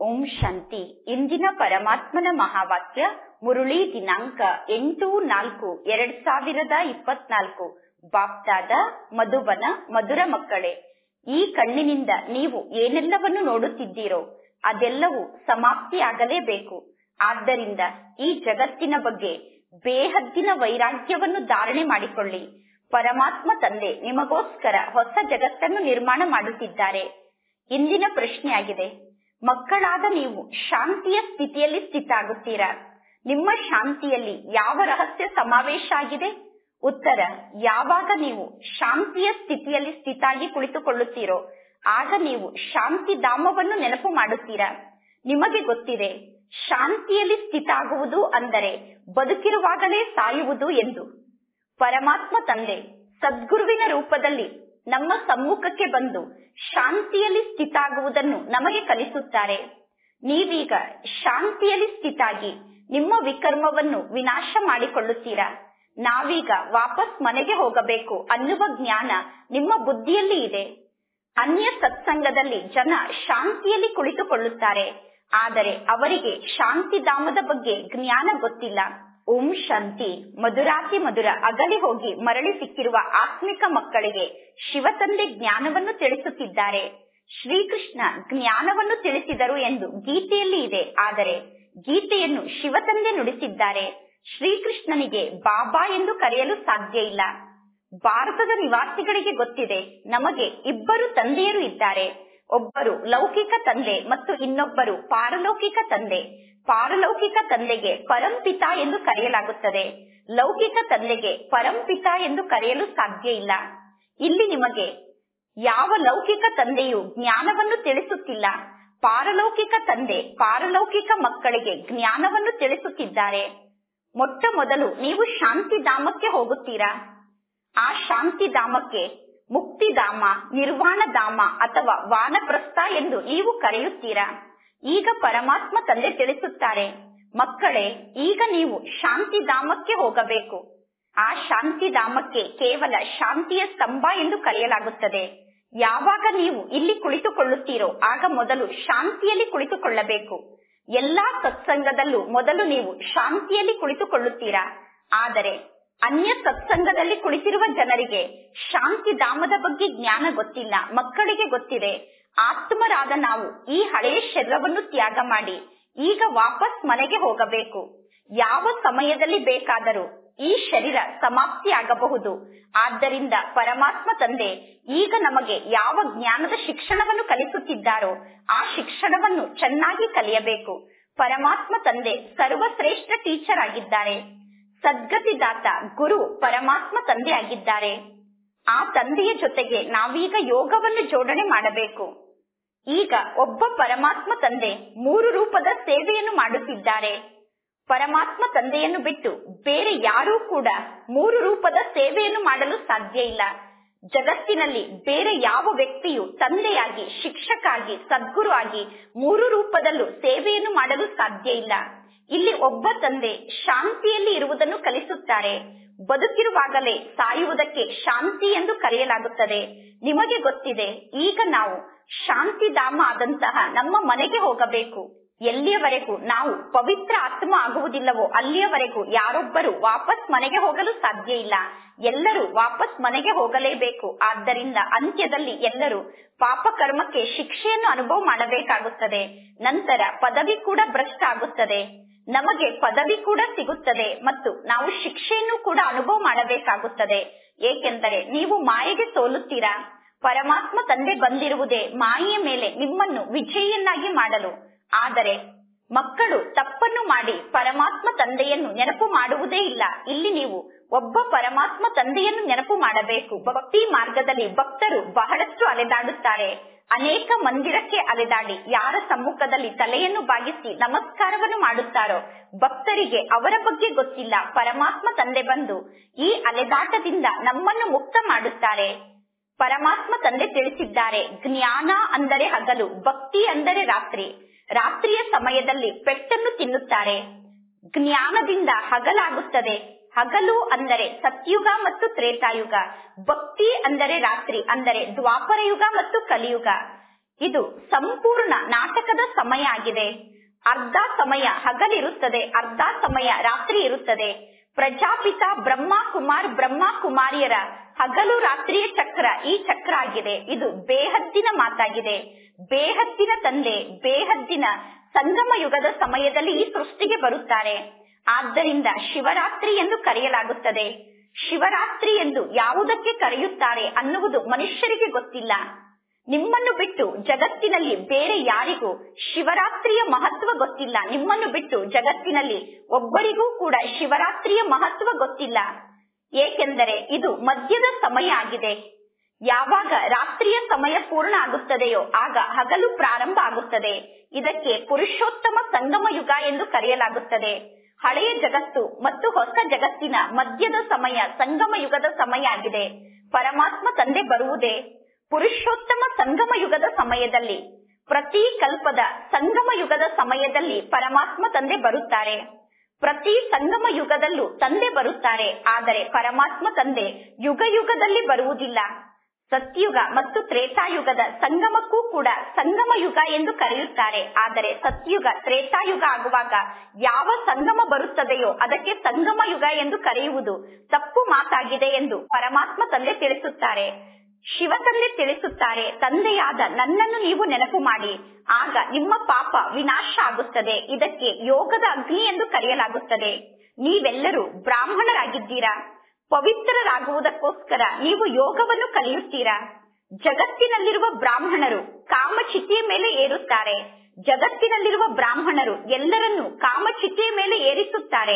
ಓಂ ಶಾಂತಿ ಇಂದಿನ ಪರಮಾತ್ಮನ ಮಹಾವಾಕ್ಯ ಮುರುಳಿ ದಿನಾಂಕ ಎಂಟು ನಾಲ್ಕು ಎರಡ್ ಸಾವಿರದ ಇಪ್ಪತ್ನಾಲ್ಕು ಬಾಪ್ದಾದ ಮಧುಬನ ಮಧುರ ಮಕ್ಕಳೇ ಈ ಕಣ್ಣಿನಿಂದ ನೀವು ಏನೆಲ್ಲವನ್ನು ನೋಡುತ್ತಿದ್ದೀರೋ ಅದೆಲ್ಲವೂ ಸಮಾಪ್ತಿಯಾಗಲೇಬೇಕು ಆದ್ದರಿಂದ ಈ ಜಗತ್ತಿನ ಬಗ್ಗೆ ಬೇಹದ್ದಿನ ವೈರಾಗ್ಯವನ್ನು ಧಾರಣೆ ಮಾಡಿಕೊಳ್ಳಿ ಪರಮಾತ್ಮ ತಂದೆ ನಿಮಗೋಸ್ಕರ ಹೊಸ ಜಗತ್ತನ್ನು ನಿರ್ಮಾಣ ಮಾಡುತ್ತಿದ್ದಾರೆ ಇಂದಿನ ಪ್ರಶ್ನೆಯಾಗಿದೆ ಮಕ್ಕಳಾದ ನೀವು ಶಾಂತಿಯ ಸ್ಥಿತಿಯಲ್ಲಿ ಸ್ಥಿತ ಆಗುತ್ತೀರಾ ನಿಮ್ಮ ಶಾಂತಿಯಲ್ಲಿ ಯಾವ ರಹಸ್ಯ ಸಮಾವೇಶ ಆಗಿದೆ ಉತ್ತರ ಯಾವಾಗ ನೀವು ಶಾಂತಿಯ ಸ್ಥಿತಿಯಲ್ಲಿ ಸ್ಥಿತಾಗಿ ಕುಳಿತುಕೊಳ್ಳುತ್ತೀರೋ ಆಗ ನೀವು ಶಾಂತಿ ಧಾಮವನ್ನು ನೆನಪು ಮಾಡುತ್ತೀರಾ ನಿಮಗೆ ಗೊತ್ತಿದೆ ಶಾಂತಿಯಲ್ಲಿ ಸ್ಥಿತ ಆಗುವುದು ಅಂದರೆ ಬದುಕಿರುವಾಗಲೇ ಸಾಯುವುದು ಎಂದು ಪರಮಾತ್ಮ ತಂದೆ ಸದ್ಗುರುವಿನ ರೂಪದಲ್ಲಿ ನಮ್ಮ ಸಮ್ಮುಖಕ್ಕೆ ಬಂದು ಶಾಂತಿಯಲ್ಲಿ ಸ್ಥಿತ ಆಗುವುದನ್ನು ನಮಗೆ ಕಲಿಸುತ್ತಾರೆ ನೀವೀಗ ಶಾಂತಿಯಲ್ಲಿ ಸ್ಥಿತಾಗಿ ನಿಮ್ಮ ವಿಕರ್ಮವನ್ನು ವಿನಾಶ ಮಾಡಿಕೊಳ್ಳುತ್ತೀರಾ ನಾವೀಗ ವಾಪಸ್ ಮನೆಗೆ ಹೋಗಬೇಕು ಅನ್ನುವ ಜ್ಞಾನ ನಿಮ್ಮ ಬುದ್ಧಿಯಲ್ಲಿ ಇದೆ ಅನ್ಯ ಸತ್ಸಂಗದಲ್ಲಿ ಜನ ಶಾಂತಿಯಲ್ಲಿ ಕುಳಿತುಕೊಳ್ಳುತ್ತಾರೆ ಆದರೆ ಅವರಿಗೆ ಶಾಂತಿಧಾಮದ ಬಗ್ಗೆ ಜ್ಞಾನ ಗೊತ್ತಿಲ್ಲ ಓಂ ಶಾಂತಿ ಮಧುರಾತಿ ಮಧುರ ಅಗಲಿ ಹೋಗಿ ಮರಳಿ ಸಿಕ್ಕಿರುವ ಆತ್ಮಿಕ ಮಕ್ಕಳಿಗೆ ಶಿವತಂದೆ ಜ್ಞಾನವನ್ನು ತಿಳಿಸುತ್ತಿದ್ದಾರೆ ಶ್ರೀಕೃಷ್ಣ ಜ್ಞಾನವನ್ನು ತಿಳಿಸಿದರು ಎಂದು ಗೀತೆಯಲ್ಲಿ ಇದೆ ಆದರೆ ಗೀತೆಯನ್ನು ಶಿವತಂದೆ ನುಡಿಸಿದ್ದಾರೆ ಶ್ರೀಕೃಷ್ಣನಿಗೆ ಬಾಬಾ ಎಂದು ಕರೆಯಲು ಸಾಧ್ಯ ಇಲ್ಲ ಭಾರತದ ನಿವಾಸಿಗಳಿಗೆ ಗೊತ್ತಿದೆ ನಮಗೆ ಇಬ್ಬರು ತಂದೆಯರು ಇದ್ದಾರೆ ಒಬ್ಬರು ಲೌಕಿಕ ತಂದೆ ಮತ್ತು ಇನ್ನೊಬ್ಬರು ಪಾರಲೌಕಿಕ ತಂದೆ ಪಾರಲೌಕಿಕ ತಂದೆಗೆ ಪರಂಪಿತ ಎಂದು ಕರೆಯಲಾಗುತ್ತದೆ ಲೌಕಿಕ ತಂದೆಗೆ ಪರಂಪಿತ ಎಂದು ಕರೆಯಲು ಸಾಧ್ಯ ಇಲ್ಲ ಇಲ್ಲಿ ನಿಮಗೆ ಯಾವ ಲೌಕಿಕ ತಂದೆಯು ಜ್ಞಾನವನ್ನು ತಿಳಿಸುತ್ತಿಲ್ಲ ಪಾರಲೌಕಿಕ ತಂದೆ ಪಾರಲೌಕಿಕ ಮಕ್ಕಳಿಗೆ ಜ್ಞಾನವನ್ನು ತಿಳಿಸುತ್ತಿದ್ದಾರೆ ಮೊಟ್ಟ ಮೊದಲು ನೀವು ಶಾಂತಿಧಾಮಕ್ಕೆ ಹೋಗುತ್ತೀರಾ ಆ ಶಾಂತಿಧಾಮಕ್ಕೆ ಮುಕ್ತಿಧಾಮ ನಿರ್ವಾಣಧಾಮ ಅಥವಾ ವಾನಪ್ರಸ್ಥ ಎಂದು ನೀವು ಕರೆಯುತ್ತೀರಾ ಈಗ ಪರಮಾತ್ಮ ತಂದೆ ತಿಳಿಸುತ್ತಾರೆ ಮಕ್ಕಳೇ ಈಗ ನೀವು ಶಾಂತಿಧಾಮಕ್ಕೆ ಹೋಗಬೇಕು ಆ ಶಾಂತಿಧಾಮಕ್ಕೆ ಕೇವಲ ಶಾಂತಿಯ ಸ್ತಂಭ ಎಂದು ಕರೆಯಲಾಗುತ್ತದೆ ಯಾವಾಗ ನೀವು ಇಲ್ಲಿ ಕುಳಿತುಕೊಳ್ಳುತ್ತೀರೋ ಆಗ ಮೊದಲು ಶಾಂತಿಯಲ್ಲಿ ಕುಳಿತುಕೊಳ್ಳಬೇಕು ಎಲ್ಲಾ ಸತ್ಸಂಗದಲ್ಲೂ ಮೊದಲು ನೀವು ಶಾಂತಿಯಲ್ಲಿ ಕುಳಿತುಕೊಳ್ಳುತ್ತೀರಾ ಆದರೆ ಅನ್ಯ ಸತ್ಸಂಗದಲ್ಲಿ ಕುಳಿತಿರುವ ಜನರಿಗೆ ಶಾಂತಿಧಾಮದ ಬಗ್ಗೆ ಜ್ಞಾನ ಗೊತ್ತಿಲ್ಲ ಮಕ್ಕಳಿಗೆ ಗೊತ್ತಿದೆ ಆತ್ಮರಾದ ನಾವು ಈ ಹಳೆಯ ಶರೀರವನ್ನು ತ್ಯಾಗ ಮಾಡಿ ಈಗ ವಾಪಸ್ ಮನೆಗೆ ಹೋಗಬೇಕು ಯಾವ ಸಮಯದಲ್ಲಿ ಬೇಕಾದರೂ ಈ ಶರೀರ ಸಮಾಪ್ತಿಯಾಗಬಹುದು ಆದ್ದರಿಂದ ಪರಮಾತ್ಮ ತಂದೆ ಈಗ ನಮಗೆ ಯಾವ ಜ್ಞಾನದ ಶಿಕ್ಷಣವನ್ನು ಕಲಿಸುತ್ತಿದ್ದಾರೋ ಆ ಶಿಕ್ಷಣವನ್ನು ಚೆನ್ನಾಗಿ ಕಲಿಯಬೇಕು ಪರಮಾತ್ಮ ತಂದೆ ಸರ್ವಶ್ರೇಷ್ಠ ಟೀಚರ್ ಆಗಿದ್ದಾರೆ ಸದ್ಗತಿದಾತ ಗುರು ಪರಮಾತ್ಮ ತಂದೆ ಆಗಿದ್ದಾರೆ ಆ ತಂದೆಯ ಜೊತೆಗೆ ನಾವೀಗ ಯೋಗವನ್ನು ಜೋಡಣೆ ಮಾಡಬೇಕು ಈಗ ಒಬ್ಬ ಪರಮಾತ್ಮ ತಂದೆ ಮೂರು ರೂಪದ ಸೇವೆಯನ್ನು ಮಾಡುತ್ತಿದ್ದಾರೆ ಪರಮಾತ್ಮ ತಂದೆಯನ್ನು ಬಿಟ್ಟು ಬೇರೆ ಯಾರೂ ಕೂಡ ಮೂರು ರೂಪದ ಸೇವೆಯನ್ನು ಮಾಡಲು ಸಾಧ್ಯ ಇಲ್ಲ ಜಗತ್ತಿನಲ್ಲಿ ಬೇರೆ ಯಾವ ವ್ಯಕ್ತಿಯು ತಂದೆಯಾಗಿ ಶಿಕ್ಷಕಾಗಿ ಸದ್ಗುರು ಆಗಿ ಮೂರು ರೂಪದಲ್ಲೂ ಸೇವೆಯನ್ನು ಮಾಡಲು ಸಾಧ್ಯ ಇಲ್ಲ ಇಲ್ಲಿ ಒಬ್ಬ ತಂದೆ ಶಾಂತಿಯಲ್ಲಿ ಇರುವುದನ್ನು ಕಲಿಸುತ್ತಾರೆ ಬದುಕಿರುವಾಗಲೇ ಸಾಯುವುದಕ್ಕೆ ಶಾಂತಿ ಎಂದು ಕರೆಯಲಾಗುತ್ತದೆ ನಿಮಗೆ ಗೊತ್ತಿದೆ ಈಗ ನಾವು ಶಾಂತಿಧಾಮ ಆದಂತಹ ನಮ್ಮ ಮನೆಗೆ ಹೋಗಬೇಕು ಎಲ್ಲಿಯವರೆಗೂ ನಾವು ಪವಿತ್ರ ಆತ್ಮ ಆಗುವುದಿಲ್ಲವೋ ಅಲ್ಲಿಯವರೆಗೂ ಯಾರೊಬ್ಬರು ವಾಪಸ್ ಮನೆಗೆ ಹೋಗಲು ಸಾಧ್ಯ ಇಲ್ಲ ಎಲ್ಲರೂ ವಾಪಸ್ ಮನೆಗೆ ಹೋಗಲೇಬೇಕು ಆದ್ದರಿಂದ ಅಂತ್ಯದಲ್ಲಿ ಎಲ್ಲರೂ ಪಾಪ ಕರ್ಮಕ್ಕೆ ಶಿಕ್ಷೆಯನ್ನು ಅನುಭವ ಮಾಡಬೇಕಾಗುತ್ತದೆ ನಂತರ ಪದವಿ ಕೂಡ ಭ್ರಷ್ಟ ಆಗುತ್ತದೆ ನಮಗೆ ಪದವಿ ಕೂಡ ಸಿಗುತ್ತದೆ ಮತ್ತು ನಾವು ಶಿಕ್ಷೆಯನ್ನು ಕೂಡ ಅನುಭವ ಮಾಡಬೇಕಾಗುತ್ತದೆ ಏಕೆಂದರೆ ನೀವು ಮಾಯೆಗೆ ಸೋಲುತ್ತೀರಾ ಪರಮಾತ್ಮ ತಂದೆ ಬಂದಿರುವುದೇ ಮಾಯೆಯ ಮೇಲೆ ನಿಮ್ಮನ್ನು ವಿಜಯಿಯನ್ನಾಗಿ ಮಾಡಲು ಆದರೆ ಮಕ್ಕಳು ತಪ್ಪನ್ನು ಮಾಡಿ ಪರಮಾತ್ಮ ತಂದೆಯನ್ನು ನೆನಪು ಮಾಡುವುದೇ ಇಲ್ಲ ಇಲ್ಲಿ ನೀವು ಒಬ್ಬ ಪರಮಾತ್ಮ ತಂದೆಯನ್ನು ನೆನಪು ಮಾಡಬೇಕು ಭಕ್ತಿ ಮಾರ್ಗದಲ್ಲಿ ಭಕ್ತರು ಬಹಳಷ್ಟು ಅಲೆದಾಡುತ್ತಾರೆ ಅನೇಕ ಮಂದಿರಕ್ಕೆ ಅಲೆದಾಡಿ ಯಾರ ಸಮ್ಮುಖದಲ್ಲಿ ತಲೆಯನ್ನು ಬಾಗಿಸಿ ನಮಸ್ಕಾರವನ್ನು ಮಾಡುತ್ತಾರೋ ಭಕ್ತರಿಗೆ ಅವರ ಬಗ್ಗೆ ಗೊತ್ತಿಲ್ಲ ಪರಮಾತ್ಮ ತಂದೆ ಬಂದು ಈ ಅಲೆದಾಟದಿಂದ ನಮ್ಮನ್ನು ಮುಕ್ತ ಮಾಡುತ್ತಾರೆ ಪರಮಾತ್ಮ ತಂದೆ ತಿಳಿಸಿದ್ದಾರೆ ಜ್ಞಾನ ಅಂದರೆ ಹಗಲು ಭಕ್ತಿ ಅಂದರೆ ರಾತ್ರಿ ರಾತ್ರಿಯ ಸಮಯದಲ್ಲಿ ಪೆಟ್ಟನ್ನು ತಿನ್ನುತ್ತಾರೆ ಜ್ಞಾನದಿಂದ ಹಗಲಾಗುತ್ತದೆ ಹಗಲು ಅಂದರೆ ಸತ್ಯುಗ ಮತ್ತು ತ್ರೇತಾಯುಗ ಭಕ್ತಿ ಅಂದರೆ ರಾತ್ರಿ ಅಂದರೆ ದ್ವಾಪರ ಯುಗ ಮತ್ತು ಕಲಿಯುಗ ಇದು ಸಂಪೂರ್ಣ ನಾಟಕದ ಸಮಯ ಆಗಿದೆ ಅರ್ಧ ಸಮಯ ಹಗಲಿರುತ್ತದೆ ಅರ್ಧ ಸಮಯ ರಾತ್ರಿ ಇರುತ್ತದೆ ಪ್ರಜಾಪಿತ ಬ್ರಹ್ಮ ಕುಮಾರ್ ಬ್ರಹ್ಮ ಕುಮಾರಿಯರ ಹಗಲು ರಾತ್ರಿಯ ಚಕ್ರ ಈ ಚಕ್ರ ಆಗಿದೆ ಇದು ಬೇಹದ್ದಿನ ಮಾತಾಗಿದೆ ಬೇಹದ್ದಿನ ತಂದೆ ಬೇಹದ್ದಿನ ಸಂಗಮ ಯುಗದ ಸಮಯದಲ್ಲಿ ಈ ಸೃಷ್ಟಿಗೆ ಬರುತ್ತಾರೆ ಆದ್ದರಿಂದ ಶಿವರಾತ್ರಿ ಎಂದು ಕರೆಯಲಾಗುತ್ತದೆ ಶಿವರಾತ್ರಿ ಎಂದು ಯಾವುದಕ್ಕೆ ಕರೆಯುತ್ತಾರೆ ಅನ್ನುವುದು ಮನುಷ್ಯರಿಗೆ ಗೊತ್ತಿಲ್ಲ ನಿಮ್ಮನ್ನು ಬಿಟ್ಟು ಜಗತ್ತಿನಲ್ಲಿ ಬೇರೆ ಯಾರಿಗೂ ಶಿವರಾತ್ರಿಯ ಮಹತ್ವ ಗೊತ್ತಿಲ್ಲ ನಿಮ್ಮನ್ನು ಬಿಟ್ಟು ಜಗತ್ತಿನಲ್ಲಿ ಒಬ್ಬರಿಗೂ ಕೂಡ ಶಿವರಾತ್ರಿಯ ಮಹತ್ವ ಗೊತ್ತಿಲ್ಲ ಏಕೆಂದರೆ ಇದು ಮದ್ಯದ ಸಮಯ ಆಗಿದೆ ಯಾವಾಗ ರಾತ್ರಿಯ ಸಮಯ ಪೂರ್ಣ ಆಗುತ್ತದೆಯೋ ಆಗ ಹಗಲು ಪ್ರಾರಂಭ ಆಗುತ್ತದೆ ಇದಕ್ಕೆ ಪುರುಷೋತ್ತಮ ಸಂಗಮ ಯುಗ ಎಂದು ಕರೆಯಲಾಗುತ್ತದೆ ಹಳೆಯ ಜಗತ್ತು ಮತ್ತು ಹೊಸ ಜಗತ್ತಿನ ಮಧ್ಯದ ಸಮಯ ಸಂಗಮ ಯುಗದ ಸಮಯ ಆಗಿದೆ ಪರಮಾತ್ಮ ತಂದೆ ಬರುವುದೇ ಪುರುಷೋತ್ತಮ ಸಂಗಮ ಯುಗದ ಸಮಯದಲ್ಲಿ ಪ್ರತಿ ಕಲ್ಪದ ಸಂಗಮ ಯುಗದ ಸಮಯದಲ್ಲಿ ಪರಮಾತ್ಮ ತಂದೆ ಬರುತ್ತಾರೆ ಪ್ರತಿ ಸಂಗಮ ಯುಗದಲ್ಲೂ ತಂದೆ ಬರುತ್ತಾರೆ ಆದರೆ ಪರಮಾತ್ಮ ತಂದೆ ಯುಗ ಯುಗದಲ್ಲಿ ಬರುವುದಿಲ್ಲ ಸತ್ಯುಗ ಮತ್ತು ತ್ರೇತಾಯುಗದ ಸಂಗಮಕ್ಕೂ ಕೂಡ ಸಂಗಮ ಯುಗ ಎಂದು ಕರೆಯುತ್ತಾರೆ ಆದರೆ ಸತ್ಯುಗ ತ್ರೇತಾಯುಗ ಆಗುವಾಗ ಯಾವ ಸಂಗಮ ಬರುತ್ತದೆಯೋ ಅದಕ್ಕೆ ಸಂಗಮ ಯುಗ ಎಂದು ಕರೆಯುವುದು ತಪ್ಪು ಮಾತಾಗಿದೆ ಎಂದು ಪರಮಾತ್ಮ ತಂದೆ ತಿಳಿಸುತ್ತಾರೆ ಶಿವ ತಂದೆ ತಿಳಿಸುತ್ತಾರೆ ತಂದೆಯಾದ ನನ್ನನ್ನು ನೀವು ನೆನಪು ಮಾಡಿ ಆಗ ನಿಮ್ಮ ಪಾಪ ವಿನಾಶ ಆಗುತ್ತದೆ ಇದಕ್ಕೆ ಯೋಗದ ಅಗ್ನಿ ಎಂದು ಕರೆಯಲಾಗುತ್ತದೆ ನೀವೆಲ್ಲರೂ ಬ್ರಾಹ್ಮಣರಾಗಿದ್ದೀರಾ ಪವಿತ್ರರಾಗುವುದಕ್ಕೋಸ್ಕರ ನೀವು ಯೋಗವನ್ನು ಕಲಿಯುತ್ತೀರಾ ಜಗತ್ತಿನಲ್ಲಿರುವ ಬ್ರಾಹ್ಮಣರು ಕಾಮಚಿತೆಯ ಮೇಲೆ ಏರುತ್ತಾರೆ ಜಗತ್ತಿನಲ್ಲಿರುವ ಬ್ರಾಹ್ಮಣರು ಎಲ್ಲರನ್ನೂ ಕಾಮಚಿತೆಯ ಮೇಲೆ ಏರಿಸುತ್ತಾರೆ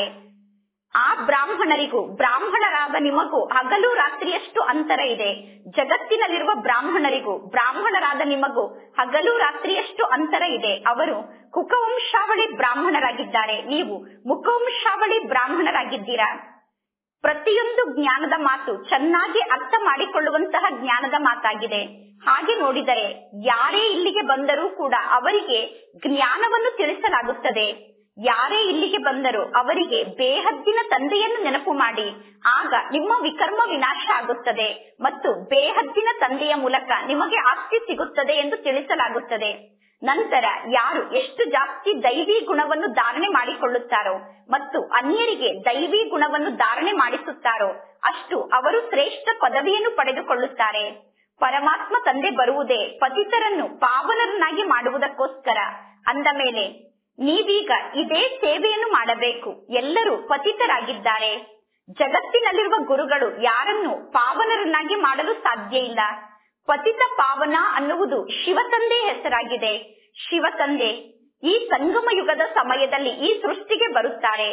ಆ ಬ್ರಾಹ್ಮಣರಿಗೂ ಬ್ರಾಹ್ಮಣರಾದ ನಿಮಗೂ ಹಗಲು ರಾತ್ರಿಯಷ್ಟು ಅಂತರ ಇದೆ ಜಗತ್ತಿನಲ್ಲಿರುವ ಬ್ರಾಹ್ಮಣರಿಗೂ ಬ್ರಾಹ್ಮಣರಾದ ನಿಮಗೂ ಹಗಲು ರಾತ್ರಿಯಷ್ಟು ಅಂತರ ಇದೆ ಅವರು ಕುಕವಂಶಾವಳಿ ಬ್ರಾಹ್ಮಣರಾಗಿದ್ದಾರೆ ನೀವು ಮುಖವಂಶಾವಳಿ ಬ್ರಾಹ್ಮಣರಾಗಿದ್ದೀರಾ ಪ್ರತಿಯೊಂದು ಜ್ಞಾನದ ಮಾತು ಚೆನ್ನಾಗಿ ಅರ್ಥ ಮಾಡಿಕೊಳ್ಳುವಂತಹ ಜ್ಞಾನದ ಮಾತಾಗಿದೆ ಹಾಗೆ ನೋಡಿದರೆ ಯಾರೇ ಇಲ್ಲಿಗೆ ಬಂದರೂ ಕೂಡ ಅವರಿಗೆ ಜ್ಞಾನವನ್ನು ತಿಳಿಸಲಾಗುತ್ತದೆ ಯಾರೇ ಇಲ್ಲಿಗೆ ಬಂದರೂ ಅವರಿಗೆ ಬೇಹದ್ದಿನ ತಂದೆಯನ್ನು ನೆನಪು ಮಾಡಿ ಆಗ ನಿಮ್ಮ ವಿಕರ್ಮ ವಿನಾಶ ಆಗುತ್ತದೆ ಮತ್ತು ಬೇಹದ್ದಿನ ತಂದೆಯ ಮೂಲಕ ನಿಮಗೆ ಆಸ್ತಿ ಸಿಗುತ್ತದೆ ಎಂದು ತಿಳಿಸಲಾಗುತ್ತದೆ ನಂತರ ಯಾರು ಎಷ್ಟು ಜಾಸ್ತಿ ದೈವಿ ಗುಣವನ್ನು ಧಾರಣೆ ಮಾಡಿಕೊಳ್ಳುತ್ತಾರೋ ಮತ್ತು ಅನ್ಯರಿಗೆ ದೈವಿ ಗುಣವನ್ನು ಧಾರಣೆ ಮಾಡಿಸುತ್ತಾರೋ ಅಷ್ಟು ಅವರು ಶ್ರೇಷ್ಠ ಪದವಿಯನ್ನು ಪಡೆದುಕೊಳ್ಳುತ್ತಾರೆ ಪರಮಾತ್ಮ ತಂದೆ ಬರುವುದೇ ಪತಿತರನ್ನು ಪಾವನರನ್ನಾಗಿ ಮಾಡುವುದಕ್ಕೋಸ್ಕರ ಅಂದ ಮೇಲೆ ನೀವೀಗ ಇದೇ ಸೇವೆಯನ್ನು ಮಾಡಬೇಕು ಎಲ್ಲರೂ ಪತಿತರಾಗಿದ್ದಾರೆ ಜಗತ್ತಿನಲ್ಲಿರುವ ಗುರುಗಳು ಯಾರನ್ನು ಪಾವನರನ್ನಾಗಿ ಮಾಡಲು ಸಾಧ್ಯ ಇಲ್ಲ ಪತಿತ ಪಾವನ ಅನ್ನುವುದು ಶಿವತಂದೆ ಹೆಸರಾಗಿದೆ ಶಿವತಂದೆ ಈ ಸಂಗಮ ಯುಗದ ಸಮಯದಲ್ಲಿ ಈ ಸೃಷ್ಟಿಗೆ ಬರುತ್ತಾರೆ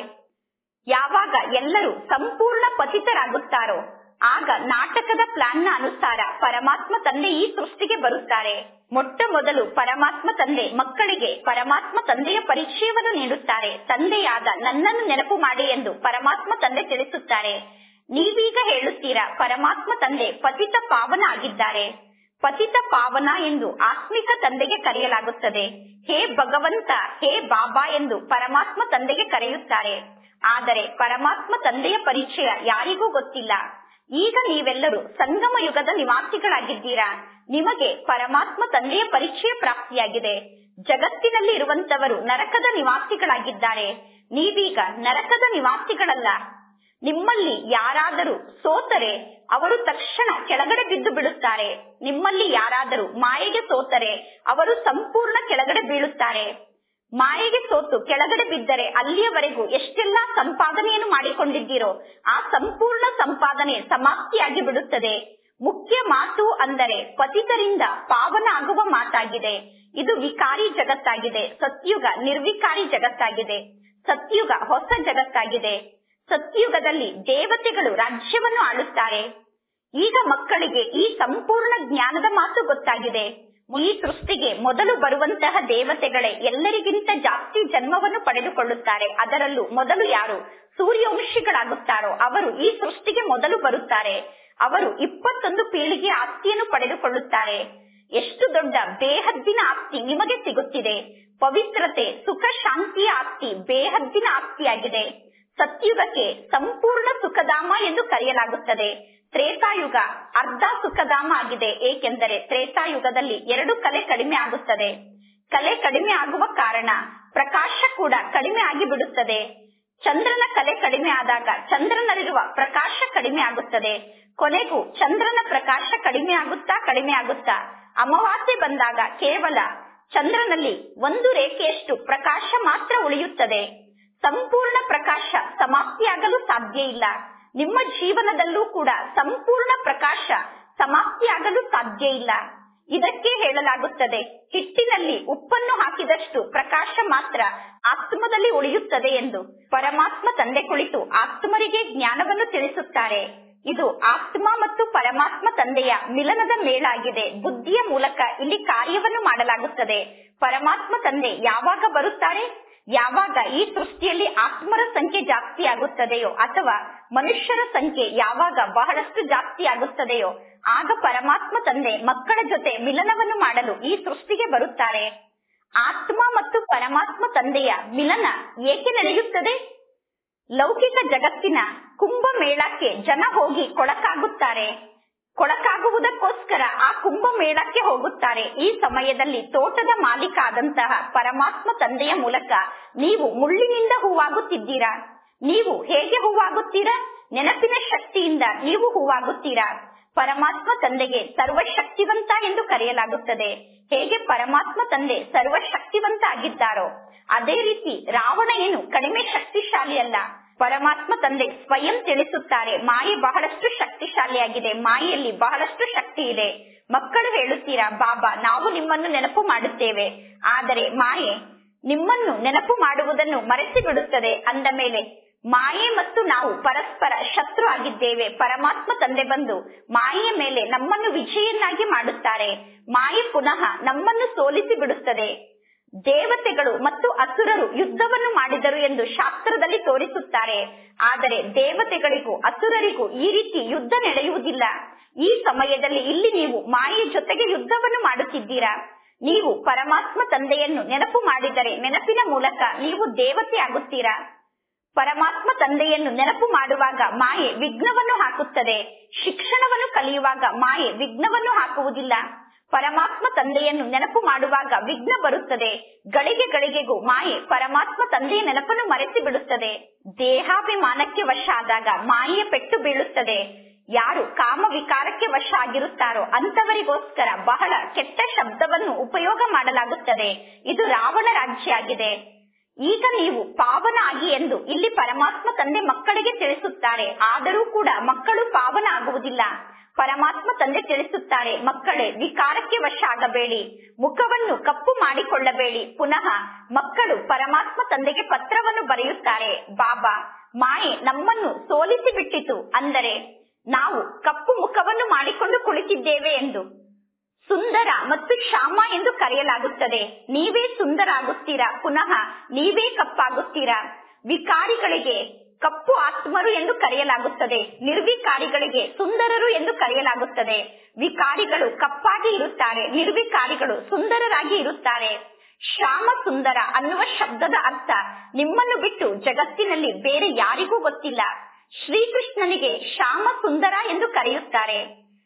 ಯಾವಾಗ ಎಲ್ಲರೂ ಸಂಪೂರ್ಣ ಪತಿತರಾಗುತ್ತಾರೋ ಆಗ ನಾಟಕದ ಪ್ಲಾನ್ನ ಅನುಸಾರ ಪರಮಾತ್ಮ ತಂದೆ ಈ ಸೃಷ್ಟಿಗೆ ಬರುತ್ತಾರೆ ಮೊಟ್ಟ ಮೊದಲು ಪರಮಾತ್ಮ ತಂದೆ ಮಕ್ಕಳಿಗೆ ಪರಮಾತ್ಮ ತಂದೆಯ ಪರಿಚಯವನ್ನು ನೀಡುತ್ತಾರೆ ತಂದೆಯಾದ ನನ್ನನ್ನು ನೆನಪು ಮಾಡಿ ಎಂದು ಪರಮಾತ್ಮ ತಂದೆ ತಿಳಿಸುತ್ತಾರೆ ನೀವೀಗ ಹೇಳುತ್ತೀರಾ ಪರಮಾತ್ಮ ತಂದೆ ಪತಿತ ಪಾವನ ಆಗಿದ್ದಾರೆ ಪತಿತ ಪಾವನ ಎಂದು ಆತ್ಮಿಕ ತಂದೆಗೆ ಕರೆಯಲಾಗುತ್ತದೆ ಹೇ ಭಗವಂತ ಹೇ ಬಾಬಾ ಎಂದು ಪರಮಾತ್ಮ ತಂದೆಗೆ ಕರೆಯುತ್ತಾರೆ ಆದರೆ ಪರಮಾತ್ಮ ತಂದೆಯ ಪರಿಚಯ ಯಾರಿಗೂ ಗೊತ್ತಿಲ್ಲ ಈಗ ನೀವೆಲ್ಲರೂ ಸಂಗಮ ಯುಗದ ನಿವಾಸಿಗಳಾಗಿದ್ದೀರಾ ನಿಮಗೆ ಪರಮಾತ್ಮ ತಂದೆಯ ಪರಿಚಯ ಪ್ರಾಪ್ತಿಯಾಗಿದೆ ಜಗತ್ತಿನಲ್ಲಿ ಇರುವಂತವರು ನರಕದ ನಿವಾಸಿಗಳಾಗಿದ್ದಾರೆ ನೀವೀಗ ನರಕದ ನಿವಾಸಿಗಳಲ್ಲ ನಿಮ್ಮಲ್ಲಿ ಯಾರಾದರೂ ಸೋತರೆ ಅವರು ತಕ್ಷಣ ಕೆಳಗಡೆ ಬಿದ್ದು ಬಿಡುತ್ತಾರೆ ನಿಮ್ಮಲ್ಲಿ ಯಾರಾದರೂ ಮಾಯೆಗೆ ಸೋತರೆ ಅವರು ಸಂಪೂರ್ಣ ಕೆಳಗಡೆ ಬೀಳುತ್ತಾರೆ ಮಾಯೆಗೆ ಸೋತು ಕೆಳಗಡೆ ಬಿದ್ದರೆ ಅಲ್ಲಿಯವರೆಗೂ ಎಷ್ಟೆಲ್ಲಾ ಸಂಪಾದನೆಯನ್ನು ಮಾಡಿಕೊಂಡಿದ್ದೀರೋ ಆ ಸಂಪೂರ್ಣ ಸಂಪಾದನೆ ಸಮಾಪ್ತಿಯಾಗಿ ಬಿಡುತ್ತದೆ ಮುಖ್ಯ ಮಾತು ಅಂದರೆ ಪತಿತರಿಂದ ಪಾವನ ಆಗುವ ಮಾತಾಗಿದೆ ಇದು ವಿಕಾರಿ ಜಗತ್ತಾಗಿದೆ ಸತ್ಯುಗ ನಿರ್ವಿಕಾರಿ ಜಗತ್ತಾಗಿದೆ ಸತ್ಯುಗ ಹೊಸ ಜಗತ್ತಾಗಿದೆ ಸತ್ಯುಗದಲ್ಲಿ ದೇವತೆಗಳು ರಾಜ್ಯವನ್ನು ಆಳುತ್ತಾರೆ ಈಗ ಮಕ್ಕಳಿಗೆ ಈ ಸಂಪೂರ್ಣ ಜ್ಞಾನದ ಮಾತು ಗೊತ್ತಾಗಿದೆ ಈ ಸೃಷ್ಟಿಗೆ ಮೊದಲು ಬರುವಂತಹ ದೇವತೆಗಳೇ ಎಲ್ಲರಿಗಿಂತ ಜಾಸ್ತಿ ಜನ್ಮವನ್ನು ಪಡೆದುಕೊಳ್ಳುತ್ತಾರೆ ಅದರಲ್ಲೂ ಮೊದಲು ಯಾರು ಸೂರ್ಯವಂಶಿಗಳಾಗುತ್ತಾರೋ ಅವರು ಈ ಸೃಷ್ಟಿಗೆ ಮೊದಲು ಬರುತ್ತಾರೆ ಅವರು ಇಪ್ಪತ್ತೊಂದು ಪೀಳಿಗೆ ಆಸ್ತಿಯನ್ನು ಪಡೆದುಕೊಳ್ಳುತ್ತಾರೆ ಎಷ್ಟು ದೊಡ್ಡ ಬೇಹದ್ದಿನ ಆಸ್ತಿ ನಿಮಗೆ ಸಿಗುತ್ತಿದೆ ಪವಿತ್ರತೆ ಸುಖ ಶಾಂತಿಯ ಆಸ್ತಿ ಬೇಹದ್ದಿನ ಆಸ್ತಿಯಾಗಿದೆ ಸತ್ಯುಗಕ್ಕೆ ಸಂಪೂರ್ಣ ಸುಖಧಾಮ ಎಂದು ಕರೆಯಲಾಗುತ್ತದೆ ತ್ರೇತಾಯುಗ ಅರ್ಧ ಸುಖಧಾಮ ಆಗಿದೆ ಏಕೆಂದರೆ ತ್ರೇತಾಯುಗದಲ್ಲಿ ಎರಡು ಕಲೆ ಕಡಿಮೆ ಆಗುತ್ತದೆ ಕಲೆ ಕಡಿಮೆ ಆಗುವ ಕಾರಣ ಪ್ರಕಾಶ ಕೂಡ ಕಡಿಮೆ ಆಗಿ ಬಿಡುತ್ತದೆ ಚಂದ್ರನ ಕಲೆ ಕಡಿಮೆ ಆದಾಗ ಚಂದ್ರನಲ್ಲಿರುವ ಪ್ರಕಾಶ ಕಡಿಮೆ ಆಗುತ್ತದೆ ಕೊನೆಗೂ ಚಂದ್ರನ ಪ್ರಕಾಶ ಕಡಿಮೆ ಆಗುತ್ತಾ ಕಡಿಮೆ ಆಗುತ್ತಾ ಅಮಾವಾಸ್ಯೆ ಬಂದಾಗ ಕೇವಲ ಚಂದ್ರನಲ್ಲಿ ಒಂದು ರೇಖೆಯಷ್ಟು ಪ್ರಕಾಶ ಮಾತ್ರ ಉಳಿಯುತ್ತದೆ ಸಂಪೂರ್ಣ ಪ್ರಕಾಶ ಸಮಾಪ್ತಿಯಾಗಲು ಸಾಧ್ಯ ಇಲ್ಲ ನಿಮ್ಮ ಜೀವನದಲ್ಲೂ ಕೂಡ ಸಂಪೂರ್ಣ ಪ್ರಕಾಶ ಸಮಾಪ್ತಿಯಾಗಲು ಸಾಧ್ಯ ಇಲ್ಲ ಇದಕ್ಕೆ ಹೇಳಲಾಗುತ್ತದೆ ಹಿಟ್ಟಿನಲ್ಲಿ ಉಪ್ಪನ್ನು ಹಾಕಿದಷ್ಟು ಪ್ರಕಾಶ ಮಾತ್ರ ಆತ್ಮದಲ್ಲಿ ಉಳಿಯುತ್ತದೆ ಎಂದು ಪರಮಾತ್ಮ ತಂದೆ ಕುಳಿತು ಆತ್ಮರಿಗೆ ಜ್ಞಾನವನ್ನು ತಿಳಿಸುತ್ತಾರೆ ಇದು ಆತ್ಮ ಮತ್ತು ಪರಮಾತ್ಮ ತಂದೆಯ ಮಿಲನದ ಮೇಳಾಗಿದೆ ಬುದ್ಧಿಯ ಮೂಲಕ ಇಲ್ಲಿ ಕಾರ್ಯವನ್ನು ಮಾಡಲಾಗುತ್ತದೆ ಪರಮಾತ್ಮ ತಂದೆ ಯಾವಾಗ ಬರುತ್ತಾರೆ ಯಾವಾಗ ಈ ಸೃಷ್ಟಿಯಲ್ಲಿ ಆತ್ಮರ ಸಂಖ್ಯೆ ಜಾಸ್ತಿ ಆಗುತ್ತದೆಯೋ ಅಥವಾ ಮನುಷ್ಯರ ಸಂಖ್ಯೆ ಯಾವಾಗ ಬಹಳಷ್ಟು ಜಾಸ್ತಿ ಆಗುತ್ತದೆಯೋ ಆಗ ಪರಮಾತ್ಮ ತಂದೆ ಮಕ್ಕಳ ಜೊತೆ ಮಿಲನವನ್ನು ಮಾಡಲು ಈ ಸೃಷ್ಟಿಗೆ ಬರುತ್ತಾರೆ ಆತ್ಮ ಮತ್ತು ಪರಮಾತ್ಮ ತಂದೆಯ ಮಿಲನ ಏಕೆ ನಡೆಯುತ್ತದೆ ಲೌಕಿಕ ಜಗತ್ತಿನ ಕುಂಭ ಮೇಳಕ್ಕೆ ಜನ ಹೋಗಿ ಕೊಳಕಾಗುತ್ತಾರೆ ಕೊಳಕಾಗುವುದಕ್ಕೋಸ್ಕರ ಆ ಕುಂಭ ಮೇಳಕ್ಕೆ ಹೋಗುತ್ತಾರೆ ಈ ಸಮಯದಲ್ಲಿ ತೋಟದ ಮಾಲೀಕ ಆದಂತಹ ಪರಮಾತ್ಮ ತಂದೆಯ ಮೂಲಕ ನೀವು ಮುಳ್ಳಿನಿಂದ ಹೂವಾಗುತ್ತಿದ್ದೀರಾ ನೀವು ಹೇಗೆ ಹೂವಾಗುತ್ತೀರಾ ನೆನಪಿನ ಶಕ್ತಿಯಿಂದ ನೀವು ಹೂವಾಗುತ್ತೀರಾ ಪರಮಾತ್ಮ ತಂದೆಗೆ ಸರ್ವಶಕ್ತಿವಂತ ಎಂದು ಕರೆಯಲಾಗುತ್ತದೆ ಹೇಗೆ ಪರಮಾತ್ಮ ತಂದೆ ಸರ್ವಶಕ್ತಿವಂತ ಆಗಿದ್ದಾರೋ ಅದೇ ರೀತಿ ರಾವಣ ಏನು ಕಡಿಮೆ ಶಕ್ತಿಶಾಲಿ ಅಲ್ಲ ಪರಮಾತ್ಮ ತಂದೆ ಸ್ವಯಂ ತಿಳಿಸುತ್ತಾರೆ ಮಾಯೆ ಬಹಳಷ್ಟು ಶಕ್ತಿಶಾಲಿಯಾಗಿದೆ ಮಾಯೆಯಲ್ಲಿ ಬಹಳಷ್ಟು ಶಕ್ತಿ ಇದೆ ಮಕ್ಕಳು ಹೇಳುತ್ತೀರಾ ಬಾಬಾ ನಾವು ನಿಮ್ಮನ್ನು ನೆನಪು ಮಾಡುತ್ತೇವೆ ಆದರೆ ಮಾಯೆ ನಿಮ್ಮನ್ನು ನೆನಪು ಮಾಡುವುದನ್ನು ಮರೆಸಿ ಬಿಡುತ್ತದೆ ಅಂದ ಮೇಲೆ ಮಾಯೆ ಮತ್ತು ನಾವು ಪರಸ್ಪರ ಶತ್ರು ಆಗಿದ್ದೇವೆ ಪರಮಾತ್ಮ ತಂದೆ ಬಂದು ಮಾಯೆಯ ಮೇಲೆ ನಮ್ಮನ್ನು ವಿಜಯನ್ನಾಗಿ ಮಾಡುತ್ತಾರೆ ಮಾಯೆ ಪುನಃ ನಮ್ಮನ್ನು ಸೋಲಿಸಿ ಬಿಡುತ್ತದೆ ದೇವತೆಗಳು ಮತ್ತು ಅಸುರರು ಯುದ್ಧವನ್ನು ಮಾಡಿದರು ಎಂದು ಶಾಸ್ತ್ರದಲ್ಲಿ ತೋರಿಸುತ್ತಾರೆ ಆದರೆ ದೇವತೆಗಳಿಗೂ ಅಸುರರಿಗೂ ಈ ರೀತಿ ಯುದ್ಧ ನಡೆಯುವುದಿಲ್ಲ ಈ ಸಮಯದಲ್ಲಿ ಇಲ್ಲಿ ನೀವು ಮಾಯೆಯ ಜೊತೆಗೆ ಯುದ್ಧವನ್ನು ಮಾಡುತ್ತಿದ್ದೀರಾ ನೀವು ಪರಮಾತ್ಮ ತಂದೆಯನ್ನು ನೆನಪು ಮಾಡಿದರೆ ನೆನಪಿನ ಮೂಲಕ ನೀವು ದೇವತೆ ಆಗುತ್ತೀರಾ ಪರಮಾತ್ಮ ತಂದೆಯನ್ನು ನೆನಪು ಮಾಡುವಾಗ ಮಾಯೆ ವಿಘ್ನವನ್ನು ಹಾಕುತ್ತದೆ ಶಿಕ್ಷಣವನ್ನು ಕಲಿಯುವಾಗ ಮಾಯೆ ವಿಘ್ನವನ್ನು ಹಾಕುವುದಿಲ್ಲ ಪರಮಾತ್ಮ ತಂದೆಯನ್ನು ನೆನಪು ಮಾಡುವಾಗ ವಿಘ್ನ ಬರುತ್ತದೆ ಗಳಿಗೆ ಗಳಿಗೆಗೂ ಮಾಯೆ ಪರಮಾತ್ಮ ತಂದೆಯ ನೆನಪನ್ನು ಮರೆಸಿ ಬಿಡುತ್ತದೆ ದೇಹಾಭಿಮಾನಕ್ಕೆ ವಶ ಆದಾಗ ಮಾಯೆಯ ಪೆಟ್ಟು ಬೀಳುತ್ತದೆ ಯಾರು ಕಾಮ ವಿಕಾರಕ್ಕೆ ವಶ ಆಗಿರುತ್ತಾರೋ ಅಂತವರಿಗೋಸ್ಕರ ಬಹಳ ಕೆಟ್ಟ ಶಬ್ದವನ್ನು ಉಪಯೋಗ ಮಾಡಲಾಗುತ್ತದೆ ಇದು ರಾವಣ ರಾಜ್ಯ ಆಗಿದೆ ಈಗ ನೀವು ಪಾವನ ಆಗಿ ಎಂದು ಇಲ್ಲಿ ಪರಮಾತ್ಮ ತಂದೆ ಮಕ್ಕಳಿಗೆ ತಿಳಿಸುತ್ತಾರೆ ಆದರೂ ಕೂಡ ಮಕ್ಕಳು ಪಾವನ ಆಗುವುದಿಲ್ಲ ಪರಮಾತ್ಮ ತಂದೆ ತಿಳಿಸುತ್ತಾರೆ ಮಕ್ಕಳೇ ವಿಕಾರಕ್ಕೆ ವಶ ಆಗಬೇಡಿ ಮುಖವನ್ನು ಕಪ್ಪು ಮಾಡಿಕೊಳ್ಳಬೇಡಿ ಪುನಃ ಮಕ್ಕಳು ಪರಮಾತ್ಮ ತಂದೆಗೆ ಪತ್ರವನ್ನು ಬರೆಯುತ್ತಾರೆ ಬಾಬಾ ಮಾಯೆ ನಮ್ಮನ್ನು ಸೋಲಿಸಿ ಬಿಟ್ಟಿತು ಅಂದರೆ ನಾವು ಕಪ್ಪು ಮುಖವನ್ನು ಮಾಡಿಕೊಂಡು ಕುಳಿತಿದ್ದೇವೆ ಎಂದು ಸುಂದರ ಮತ್ತು ಶ್ಯಾಮ ಎಂದು ಕರೆಯಲಾಗುತ್ತದೆ ನೀವೇ ಸುಂದರ ಆಗುತ್ತೀರಾ ಪುನಃ ನೀವೇ ಕಪ್ಪಾಗುತ್ತೀರಾ ವಿಕಾರಿಗಳಿಗೆ ಕಪ್ಪು ಆತ್ಮರು ಎಂದು ಕರೆಯಲಾಗುತ್ತದೆ ನಿರ್ವಿಕಾರಿಗಳಿಗೆ ಸುಂದರರು ಎಂದು ಕರೆಯಲಾಗುತ್ತದೆ ವಿಕಾರಿಗಳು ಕಪ್ಪಾಗಿ ಇರುತ್ತಾರೆ ನಿರ್ವಿಕಾರಿಗಳು ಸುಂದರರಾಗಿ ಇರುತ್ತಾರೆ ಶ್ಯಾಮ ಸುಂದರ ಅನ್ನುವ ಶಬ್ದದ ಅರ್ಥ ನಿಮ್ಮನ್ನು ಬಿಟ್ಟು ಜಗತ್ತಿನಲ್ಲಿ ಬೇರೆ ಯಾರಿಗೂ ಗೊತ್ತಿಲ್ಲ ಶ್ರೀಕೃಷ್ಣನಿಗೆ ಶ್ಯಾಮ ಸುಂದರ ಎಂದು ಕರೆಯುತ್ತಾರೆ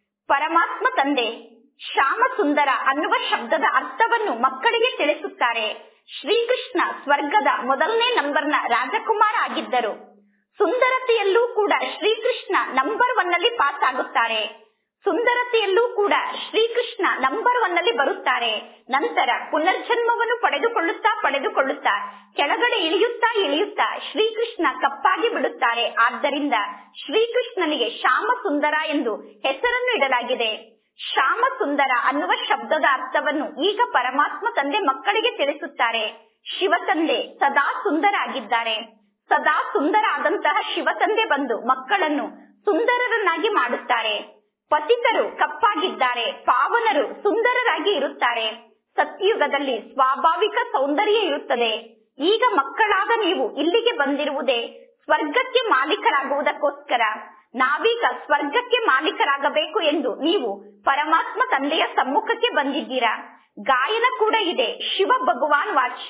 ಪರಮಾತ್ಮ ತಂದೆ ಶ್ಯಾಮ ಸುಂದರ ಅನ್ನುವ ಶಬ್ದದ ಅರ್ಥವನ್ನು ಮಕ್ಕಳಿಗೆ ತಿಳಿಸುತ್ತಾರೆ ಶ್ರೀಕೃಷ್ಣ ಸ್ವರ್ಗದ ಮೊದಲನೇ ನಂಬರ್ನ ರಾಜಕುಮಾರ ಆಗಿದ್ದರು ಸುಂದರತೆಯಲ್ಲೂ ಕೂಡ ಶ್ರೀಕೃಷ್ಣ ನಂಬರ್ ಒನ್ ನಲ್ಲಿ ಪಾಸ್ ಆಗುತ್ತಾರೆ ಸುಂದರತೆಯಲ್ಲೂ ಕೂಡ ಶ್ರೀಕೃಷ್ಣ ನಂಬರ್ ಒನ್ ನಲ್ಲಿ ಬರುತ್ತಾರೆ ನಂತರ ಪುನರ್ಜನ್ಮವನ್ನು ಪಡೆದುಕೊಳ್ಳುತ್ತಾ ಪಡೆದುಕೊಳ್ಳುತ್ತಾ ಕೆಳಗಡೆ ಇಳಿಯುತ್ತಾ ಇಳಿಯುತ್ತಾ ಶ್ರೀಕೃಷ್ಣ ಕಪ್ಪಾಗಿ ಬಿಡುತ್ತಾರೆ ಆದ್ದರಿಂದ ಶ್ರೀಕೃಷ್ಣನಿಗೆ ಶ್ಯಾಮ ಸುಂದರ ಎಂದು ಹೆಸರನ್ನು ಇಡಲಾಗಿದೆ ಶ್ಯಾಮ ಸುಂದರ ಅನ್ನುವ ಶಬ್ದದ ಅರ್ಥವನ್ನು ಈಗ ಪರಮಾತ್ಮ ತಂದೆ ಮಕ್ಕಳಿಗೆ ತಿಳಿಸುತ್ತಾರೆ ಶಿವ ತಂದೆ ಸದಾ ಸುಂದರ ಆಗಿದ್ದಾರೆ ಸದಾ ಸುಂದರ ಆದಂತಹ ಶಿವ ತಂದೆ ಬಂದು ಮಕ್ಕಳನ್ನು ಸುಂದರರನ್ನಾಗಿ ಮಾಡುತ್ತಾರೆ ಪತಿತರು ಕಪ್ಪಾಗಿದ್ದಾರೆ ಪಾವನರು ಸುಂದರರಾಗಿ ಇರುತ್ತಾರೆ ಸತ್ಯುಗದಲ್ಲಿ ಸ್ವಾಭಾವಿಕ ಸೌಂದರ್ಯ ಇರುತ್ತದೆ ಈಗ ಮಕ್ಕಳಾದ ನೀವು ಇಲ್ಲಿಗೆ ಬಂದಿರುವುದೇ ಸ್ವರ್ಗಕ್ಕೆ ಮಾಲೀಕರಾಗುವುದಕ್ಕೋಸ್ಕರ ನಾವೀಗ ಸ್ವರ್ಗಕ್ಕೆ ಮಾಲೀಕರಾಗಬೇಕು ಎಂದು ನೀವು ಪರಮಾತ್ಮ ತಂದೆಯ ಸಮ್ಮುಖಕ್ಕೆ ಬಂದಿದ್ದೀರಾ ಗಾಯನ ಕೂಡ ಇದೆ ಶಿವ ಭಗವಾನ್ ವಾಚ್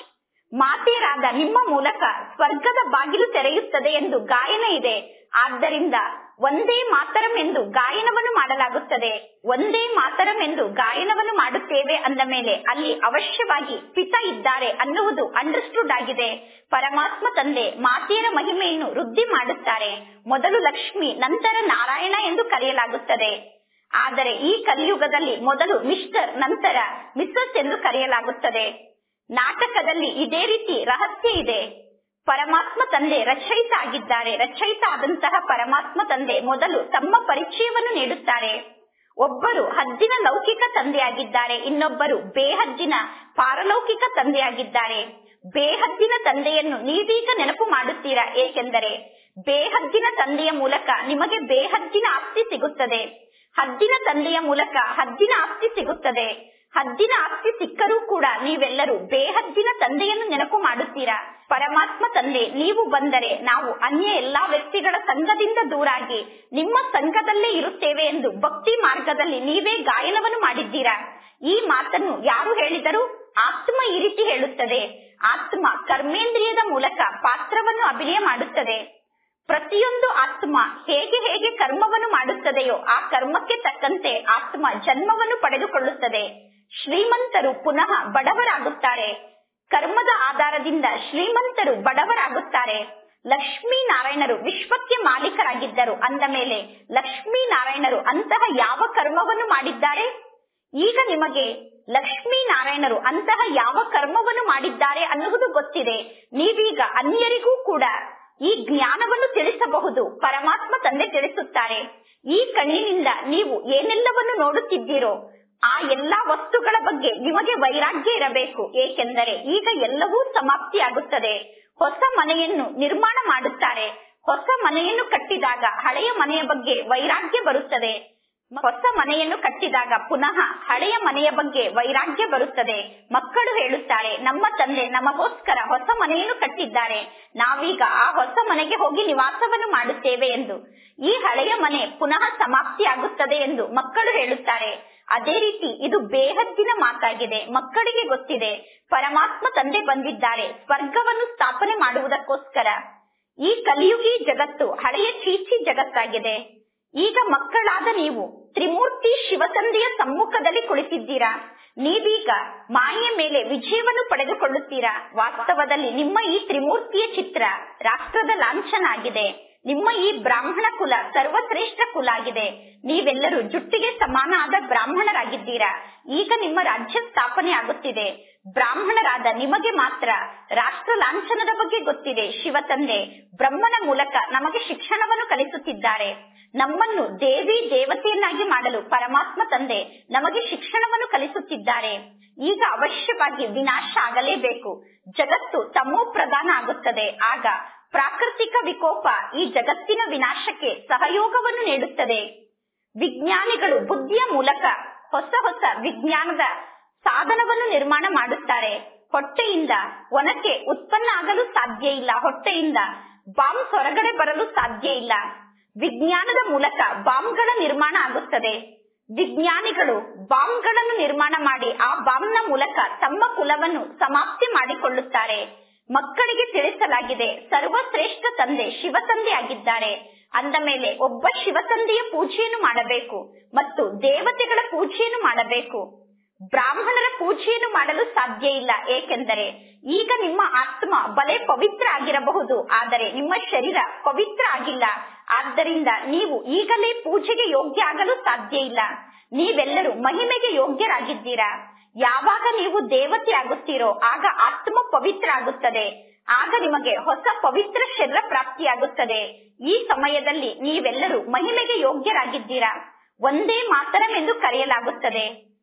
ಮಾತೆಯರಾದ ನಿಮ್ಮ ಮೂಲಕ ಸ್ವರ್ಗದ ಬಾಗಿಲು ತೆರೆಯುತ್ತದೆ ಎಂದು ಗಾಯನ ಇದೆ ಆದ್ದರಿಂದ ಒಂದೇ ಮಾತರಂ ಎಂದು ಗಾಯನವನ್ನು ಮಾಡಲಾಗುತ್ತದೆ ಒಂದೇ ಮಾತರಂ ಎಂದು ಗಾಯನವನ್ನು ಮಾಡುತ್ತೇವೆ ಅಂದ ಮೇಲೆ ಅಲ್ಲಿ ಅವಶ್ಯವಾಗಿ ಪಿತ ಇದ್ದಾರೆ ಅನ್ನುವುದು ಅಂಡರ್ಸ್ಟುಡ್ ಆಗಿದೆ ಪರಮಾತ್ಮ ತಂದೆ ಮಾತೆಯರ ಮಹಿಮೆಯನ್ನು ವೃದ್ಧಿ ಮಾಡುತ್ತಾರೆ ಮೊದಲು ಲಕ್ಷ್ಮಿ ನಂತರ ನಾರಾಯಣ ಎಂದು ಕರೆಯಲಾಗುತ್ತದೆ ಆದರೆ ಈ ಕಲಿಯುಗದಲ್ಲಿ ಮೊದಲು ಮಿಸ್ಟರ್ ನಂತರ ಮಿಸ್ಸಸ್ ಎಂದು ಕರೆಯಲಾಗುತ್ತದೆ ನಾಟಕದಲ್ಲಿ ಇದೇ ರೀತಿ ರಹಸ್ಯ ಇದೆ ಪರಮಾತ್ಮ ತಂದೆ ರಚಯಿತ ಆಗಿದ್ದಾರೆ ರಚಯಿತ ಆದಂತಹ ಪರಮಾತ್ಮ ತಂದೆ ಮೊದಲು ತಮ್ಮ ಪರಿಚಯವನ್ನು ನೀಡುತ್ತಾರೆ ಒಬ್ಬರು ಹದ್ದಿನ ಲೌಕಿಕ ತಂದೆಯಾಗಿದ್ದಾರೆ ಇನ್ನೊಬ್ಬರು ಬೇಹದ್ದಿನ ಪಾರಲೌಕಿಕ ತಂದೆಯಾಗಿದ್ದಾರೆ ಬೇಹದ್ದಿನ ತಂದೆಯನ್ನು ನೀವೀಗ ನೆನಪು ಮಾಡುತ್ತೀರಾ ಏಕೆಂದರೆ ಬೇಹದ್ದಿನ ತಂದೆಯ ಮೂಲಕ ನಿಮಗೆ ಬೇಹದ್ದಿನ ಆಸ್ತಿ ಸಿಗುತ್ತದೆ ಹದ್ದಿನ ತಂದೆಯ ಮೂಲಕ ಹದ್ದಿನ ಆಸ್ತಿ ಸಿಗುತ್ತದೆ ಹದ್ದಿನ ಆಸ್ತಿ ಸಿಕ್ಕರೂ ಕೂಡ ನೀವೆಲ್ಲರೂ ಬೇಹದ್ದಿನ ತಂದೆಯನ್ನು ನೆನಪು ಮಾಡುತ್ತೀರಾ ಪರಮಾತ್ಮ ತಂದೆ ನೀವು ಬಂದರೆ ನಾವು ಅನ್ಯ ಎಲ್ಲಾ ವ್ಯಕ್ತಿಗಳ ಸಂಘದಿಂದ ದೂರಾಗಿ ನಿಮ್ಮ ಸಂಘದಲ್ಲೇ ಇರುತ್ತೇವೆ ಎಂದು ಭಕ್ತಿ ಮಾರ್ಗದಲ್ಲಿ ನೀವೇ ಗಾಯನವನ್ನು ಮಾಡಿದ್ದೀರಾ ಈ ಮಾತನ್ನು ಯಾರು ಹೇಳಿದರು ಆತ್ಮ ಈ ರೀತಿ ಹೇಳುತ್ತದೆ ಆತ್ಮ ಕರ್ಮೇಂದ್ರಿಯದ ಮೂಲಕ ಪಾತ್ರವನ್ನು ಅಭಿನಯ ಮಾಡುತ್ತದೆ ಪ್ರತಿಯೊಂದು ಆತ್ಮ ಹೇಗೆ ಹೇಗೆ ಕರ್ಮವನ್ನು ಮಾಡುತ್ತದೆಯೋ ಆ ಕರ್ಮಕ್ಕೆ ತಕ್ಕಂತೆ ಆತ್ಮ ಜನ್ಮವನ್ನು ಪಡೆದುಕೊಳ್ಳುತ್ತದೆ ಶ್ರೀಮಂತರು ಪುನಃ ಬಡವರಾಗುತ್ತಾರೆ ಕರ್ಮದ ಆಧಾರದಿಂದ ಶ್ರೀಮಂತರು ಬಡವರಾಗುತ್ತಾರೆ ಲಕ್ಷ್ಮೀ ನಾರಾಯಣರು ವಿಶ್ವಕ್ಕೆ ಮಾಲೀಕರಾಗಿದ್ದರು ಅಂದ ಮೇಲೆ ಲಕ್ಷ್ಮೀ ನಾರಾಯಣರು ಅಂತಹ ಯಾವ ಕರ್ಮವನ್ನು ಮಾಡಿದ್ದಾರೆ ಈಗ ನಿಮಗೆ ಲಕ್ಷ್ಮೀ ನಾರಾಯಣರು ಅಂತಹ ಯಾವ ಕರ್ಮವನ್ನು ಮಾಡಿದ್ದಾರೆ ಅನ್ನುವುದು ಗೊತ್ತಿದೆ ನೀವೀಗ ಅನ್ಯರಿಗೂ ಕೂಡ ಈ ಜ್ಞಾನವನ್ನು ತಿಳಿಸಬಹುದು ಪರಮಾತ್ಮ ತಂದೆ ತಿಳಿಸುತ್ತಾರೆ ಈ ಕಣ್ಣಿನಿಂದ ನೀವು ಏನೆಲ್ಲವನ್ನು ನೋಡುತ್ತಿದ್ದೀರೋ ಆ ಎಲ್ಲಾ ವಸ್ತುಗಳ ಬಗ್ಗೆ ನಿಮಗೆ ವೈರಾಗ್ಯ ಇರಬೇಕು ಏಕೆಂದರೆ ಈಗ ಎಲ್ಲವೂ ಸಮಾಪ್ತಿಯಾಗುತ್ತದೆ ಹೊಸ ಮನೆಯನ್ನು ನಿರ್ಮಾಣ ಮಾಡುತ್ತಾರೆ ಹೊಸ ಮನೆಯನ್ನು ಕಟ್ಟಿದಾಗ ಹಳೆಯ ಮನೆಯ ಬಗ್ಗೆ ವೈರಾಗ್ಯ ಬರುತ್ತದೆ ಹೊಸ ಮನೆಯನ್ನು ಕಟ್ಟಿದಾಗ ಪುನಃ ಹಳೆಯ ಮನೆಯ ಬಗ್ಗೆ ವೈರಾಗ್ಯ ಬರುತ್ತದೆ ಮಕ್ಕಳು ಹೇಳುತ್ತಾರೆ ನಮ್ಮ ತಂದೆ ನಮಗೋಸ್ಕರ ಹೊಸ ಮನೆಯನ್ನು ಕಟ್ಟಿದ್ದಾರೆ ನಾವೀಗ ಆ ಹೊಸ ಮನೆಗೆ ಹೋಗಿ ನಿವಾಸವನ್ನು ಮಾಡುತ್ತೇವೆ ಎಂದು ಈ ಹಳೆಯ ಮನೆ ಪುನಃ ಸಮಾಪ್ತಿಯಾಗುತ್ತದೆ ಎಂದು ಮಕ್ಕಳು ಹೇಳುತ್ತಾರೆ ಅದೇ ರೀತಿ ಇದು ಬೇಹದ್ದಿನ ಮಾತಾಗಿದೆ ಮಕ್ಕಳಿಗೆ ಗೊತ್ತಿದೆ ಪರಮಾತ್ಮ ತಂದೆ ಬಂದಿದ್ದಾರೆ ಸ್ವರ್ಗವನ್ನು ಸ್ಥಾಪನೆ ಮಾಡುವುದಕ್ಕೋಸ್ಕರ ಈ ಕಲಿಯುಗಿ ಜಗತ್ತು ಹಳೆಯ ಚೀಚಿ ಜಗತ್ತಾಗಿದೆ ಈಗ ಮಕ್ಕಳಾದ ನೀವು ತ್ರಿಮೂರ್ತಿ ಶಿವತಂದೆಯ ಸಮ್ಮುಖದಲ್ಲಿ ಕುಳಿತಿದ್ದೀರಾ ನೀವೀಗ ಮಾಯೆಯ ಮೇಲೆ ವಿಜಯವನ್ನು ಪಡೆದುಕೊಳ್ಳುತ್ತೀರಾ ವಾಸ್ತವದಲ್ಲಿ ನಿಮ್ಮ ಈ ತ್ರಿಮೂರ್ತಿಯ ಚಿತ್ರ ರಾಷ್ಟ್ರದ ಲಾಂಛನ ಆಗಿದೆ ನಿಮ್ಮ ಈ ಬ್ರಾಹ್ಮಣ ಕುಲ ಸರ್ವಶ್ರೇಷ್ಠ ಕುಲ ಆಗಿದೆ ನೀವೆಲ್ಲರೂ ಜುಟ್ಟಿಗೆ ಸಮಾನ ಆದ ಬ್ರಾಹ್ಮಣರಾಗಿದ್ದೀರಾ ಈಗ ನಿಮ್ಮ ರಾಜ್ಯ ಸ್ಥಾಪನೆ ಆಗುತ್ತಿದೆ ಬ್ರಾಹ್ಮಣರಾದ ನಿಮಗೆ ಮಾತ್ರ ರಾಷ್ಟ್ರ ಲಾಂಛನದ ಬಗ್ಗೆ ಗೊತ್ತಿದೆ ಶಿವತಂದೆ ಬ್ರಹ್ಮನ ಮೂಲಕ ನಮಗೆ ಶಿಕ್ಷಣವನ್ನು ಕಲಿಸುತ್ತಿದ್ದಾರೆ ನಮ್ಮನ್ನು ದೇವಿ ದೇವತೆಯನ್ನಾಗಿ ಮಾಡಲು ಪರಮಾತ್ಮ ತಂದೆ ನಮಗೆ ಶಿಕ್ಷಣವನ್ನು ಕಲಿಸುತ್ತಿದ್ದಾರೆ ಈಗ ಅವಶ್ಯವಾಗಿ ವಿನಾಶ ಆಗಲೇಬೇಕು ಜಗತ್ತು ತಮೋ ಪ್ರಧಾನ ಆಗುತ್ತದೆ ಆಗ ಪ್ರಾಕೃತಿಕ ವಿಕೋಪ ಈ ಜಗತ್ತಿನ ವಿನಾಶಕ್ಕೆ ಸಹಯೋಗವನ್ನು ನೀಡುತ್ತದೆ ವಿಜ್ಞಾನಿಗಳು ಬುದ್ಧಿಯ ಮೂಲಕ ಹೊಸ ಹೊಸ ವಿಜ್ಞಾನದ ಸಾಧನವನ್ನು ನಿರ್ಮಾಣ ಮಾಡುತ್ತಾರೆ ಹೊಟ್ಟೆಯಿಂದ ಒನಕೆ ಉತ್ಪನ್ನ ಆಗಲು ಸಾಧ್ಯ ಇಲ್ಲ ಹೊಟ್ಟೆಯಿಂದ ಬಾಂಬ್ ಹೊರಗಡೆ ಬರಲು ಸಾಧ್ಯ ಇಲ್ಲ ವಿಜ್ಞಾನದ ಮೂಲಕ ಬಾಂಬ್ಗಳ ನಿರ್ಮಾಣ ಆಗುತ್ತದೆ ವಿಜ್ಞಾನಿಗಳು ಬಾಂಬ್ಗಳನ್ನು ನಿರ್ಮಾಣ ಮಾಡಿ ಆ ಬಾಂಬ್ನ ಮೂಲಕ ತಮ್ಮ ಕುಲವನ್ನು ಸಮಾಪ್ತಿ ಮಾಡಿಕೊಳ್ಳುತ್ತಾರೆ ಮಕ್ಕಳಿಗೆ ತಿಳಿಸಲಾಗಿದೆ ಸರ್ವಶ್ರೇಷ್ಠ ತಂದೆ ಶಿವತಂದೆ ಆಗಿದ್ದಾರೆ ಅಂದ ಮೇಲೆ ಒಬ್ಬ ಶಿವತಂದೆಯ ಪೂಜೆಯನ್ನು ಮಾಡಬೇಕು ಮತ್ತು ದೇವತೆಗಳ ಪೂಜೆಯನ್ನು ಮಾಡಬೇಕು ಬ್ರಾಹ್ಮಣರ ಪೂಜೆಯನ್ನು ಮಾಡಲು ಸಾಧ್ಯ ಇಲ್ಲ ಏಕೆಂದರೆ ಈಗ ನಿಮ್ಮ ಆತ್ಮ ಬಲೆ ಪವಿತ್ರ ಆಗಿರಬಹುದು ಆದರೆ ನಿಮ್ಮ ಶರೀರ ಪವಿತ್ರ ಆಗಿಲ್ಲ ಆದ್ದರಿಂದ ನೀವು ಈಗಲೇ ಪೂಜೆಗೆ ಯೋಗ್ಯ ಆಗಲು ಸಾಧ್ಯ ಇಲ್ಲ ನೀವೆಲ್ಲರೂ ಮಹಿಮೆಗೆ ಯೋಗ್ಯರಾಗಿದ್ದೀರಾ ಯಾವಾಗ ನೀವು ದೇವತೆ ಆಗುತ್ತೀರೋ ಆಗ ಆತ್ಮ ಪವಿತ್ರ ಆಗುತ್ತದೆ ಆಗ ನಿಮಗೆ ಹೊಸ ಪವಿತ್ರ ಶರೀರ ಪ್ರಾಪ್ತಿಯಾಗುತ್ತದೆ ಈ ಸಮಯದಲ್ಲಿ ನೀವೆಲ್ಲರೂ ಮಹಿಮೆಗೆ ಯೋಗ್ಯರಾಗಿದ್ದೀರಾ ಒಂದೇ ಮಾತರಂ ಎಂದು ಕರೆಯಲಾಗುತ್ತದೆ